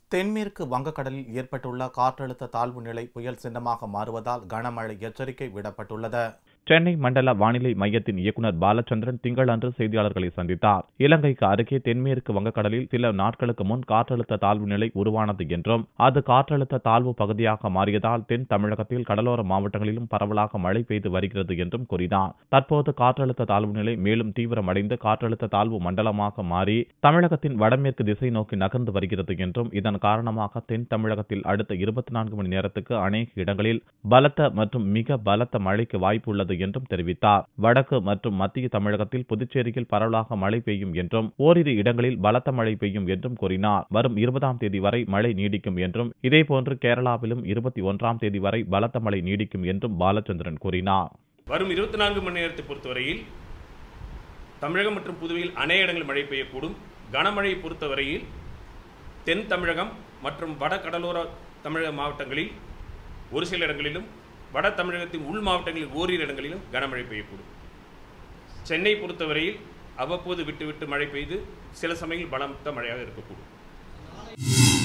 தென்மேற்கு வங்கக்கடலில் ஏற்பட்டுள்ள காற்றழுத்த தாழ்வு நிலை புயல் சின்னமாக மாறுவதால் கனமழை எச்சரிக்கை விடப்பட்டுள்ளது சென்னை மண்டல வானிலை மையத்தின் இயக்குநர் பாலச்சந்திரன் திங்களன்று செய்தியாளர்களை சந்தித்தார் இலங்கைக்கு அருகே தென்மேற்கு வங்கக்கடலில் சில நாட்களுக்கு முன் காற்றழுத்த தாழ்வு நிலை உருவானது என்றும் அது காற்றழுத்த தாழ்வு பகுதியாக மாறியதால் தென் தமிழகத்தில் கடலோர மாவட்டங்களிலும் பரவலாக மழை பெய்து வருகிறது என்றும் கூறினார் தற்போது காற்றழுத்த தாழ்வு நிலை மேலும் தீவிரமடைந்து காற்றழுத்த தாழ்வு மண்டலமாக மாறி தமிழகத்தின் வடமேற்கு திசை நோக்கி நகர்ந்து வருகிறது என்றும் இதன் காரணமாக தென் தமிழகத்தில் அடுத்த இருபத்தி நான்கு மணி நேரத்துக்கு அநேக இடங்களில் பலத்த மற்றும் மிக பலத்த மழைக்கு வாய்ப்பு உள்ளது என்றும் தெரிவித்தார் வடக்கு மற்றும் மத்திய தமிழகத்தில் புதுச்சேரியில் பரவலாக மழை பெய்யும் என்றும் ஓரிரு இடங்களில் பலத்த மழை பெய்யும் என்றும் கூறினார் வரும் இருபதாம் தேதி வரை மழை நீடிக்கும் என்றும் இதேபோன்று கேரளாவிலும் இருபத்தி ஒன்றாம் தேதி வரை பலத்த மழை நீடிக்கும் என்றும் பாலச்சந்திரன் கூறினார் வரும் இருபத்தி நான்கு மணி நேரத்தை பொறுத்தவரையில் தமிழகம் மற்றும் புதுவையில் அநேக இடங்களில் மழை பெய்யக்கூடும் கனமழையை பொறுத்தவரையில் தென் தமிழகம் மற்றும் வட கடலோர தமிழக மாவட்டங்களில் ஒரு சில இடங்களிலும் வட தமிழகத்தின் உள் மாவட்டங்களில் ஓரிரு இடங்களிலும் கனமழை பெய்யக்கூடும் சென்னை பொறுத்தவரையில் அவ்வப்போது விட்டு விட்டு மழை பெய்து சில சமயங்களில் பலத்த மழையாக இருக்கக்கூடும்